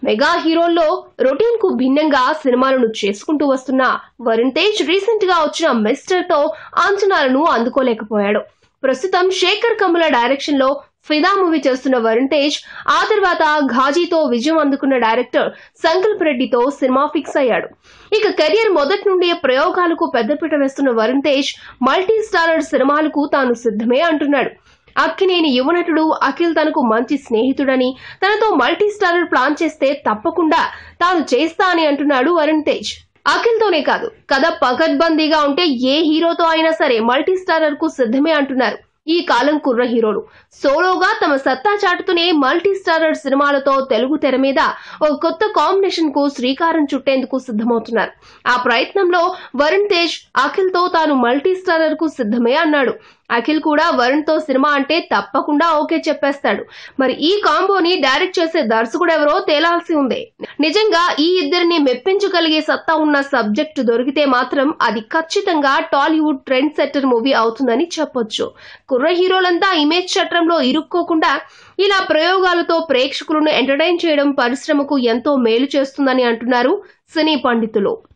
mega హీరోల్లో routine కు భిన్నంగా సినిమాలను చేసుకుంటూ వస్తున్న వరుణ్ తేజ్ రీసెంట్ గా వచ్చిన మిస్టర్ తో అంచనాలను అందుకోలేకపోయాడు ప్రస్తుతం శేఖర్ కమ్ముల డైరెక్షన్ లో ఫిదా మూవీ చేస్తున్న వరుణ్ తేజ్ ఆ తర్వాత ఘాజీతో విజయం అందుకున్న డైరెక్టర్ సంకల్ప్ రెడ్డితో సినిమా ఫిక్స్ అయ్యాడు ఇక కెరియర్ మొదటి నుండి ప్రయోగాలకు పెద్దపీట వేస్తున్న వరుణ్ తేజ్ మల్టీ స్టారర్ సినిమాలకు తాను సిద్ధమే అంటున్నాడు అక్కినేని యువనటుడు అఖిల్ తనకు మంచి స్నేహితుడని తనతో మల్టీ స్టారర్ ప్లాన్ చేస్తే తప్పకుండా తాను చేస్తా అని అంటున్నాడు వరుణ్ తేజ్ అఖిల్ తోనే కాదు కథ పకడ్బందీగా ఉంటే ఏ హీరోతో అయినా సరే మల్టీ స్టారర్ కు సిద్ధమే అంటున్నారు ఈ కాలం కుర్ర హీరోలు సోలోగా తమ సత్తా చాటుతూనే మల్టీ స్టారర్ సినిమాలతో తెలుగు తెర మీద ఒక కొత్త కాంబినేషన్ కు శ్రీకారం చుట్టేందుకు సిద్ధమవుతున్నారు ఆ ప్రయత్నంలో వరుణ్ తేజ్ అఖిల్ తో తాను మల్టీ స్టారర్ కు సిద్ధమే అన్నాడు అఖిల్ కూడా వరుణ్ తో సినిమా అంటే తప్పకుండా ఓకే చెప్పేస్తాడు మరి ఈ కాంబోని డైరెక్ట్ చేసే దర్శకుడు ఎవరో తేలాల్సి ఉంది నిజంగా ఈ ఇద్దరిని మెప్పించగలిగే సత్తా ఉన్న సబ్జెక్ట్ దొరికితే మాత్రం అది ఖచ్చితంగా టాలీవుడ్ ట్రెండ్ సెట్టర్ మూవీ అవుతుందని చెప్పొచ్చు కుర్ర హీరోలంతా ఇమేజ్ చట్రంలో ఇరుక్కోకుండా ఇలా ప్రయోగాలతో ప్రేక్షకులను ఎంటర్టైన్ చేయడం పరిశ్రమకు ఎంతో మేలు చేస్తుందని అంటున్నారు సినీ పండితులు